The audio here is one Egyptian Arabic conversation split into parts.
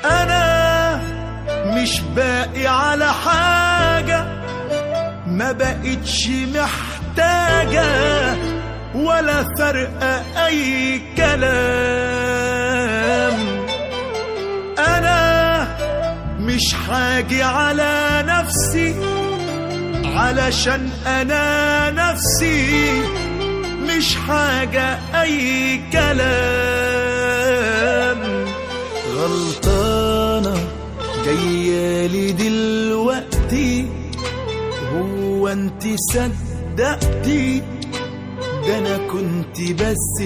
انا مش باقي على حاجة ما بقتش محتاجة ولا فرق اي كلام انا مش حاجي على نفسي علشان انا نفسي مش حاجة اي كلام غلطانة جايالي دلوقتي هو انت صدقتي ده انا كنت بس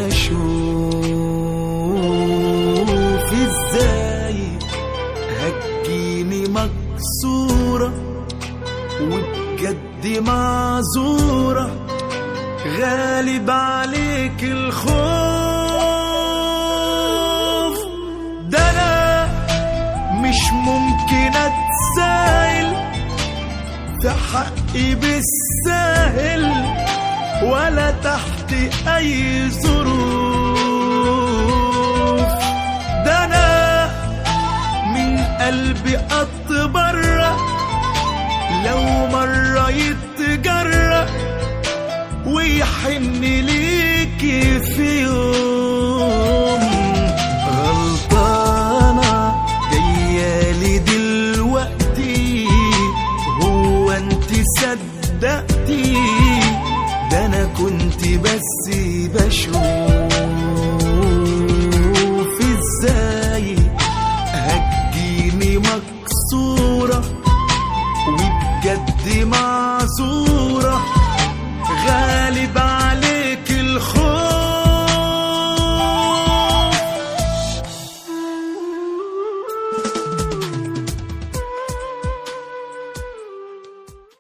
بشوف ازاي هتجيني مكسورة وبجد معذورة غالب عليك الخوف ده انا مش ممكن اتسائل في حقي بالساهل ولا تحت اي ظروف ده انا من قلبي اتبرأ لو مرة يتجرأ ويحن ليكي في يوم غلطانة جايالي دلوقتي هو انت صدقتي ده انا كنت بس بشوف ازاي هتجيني مكسور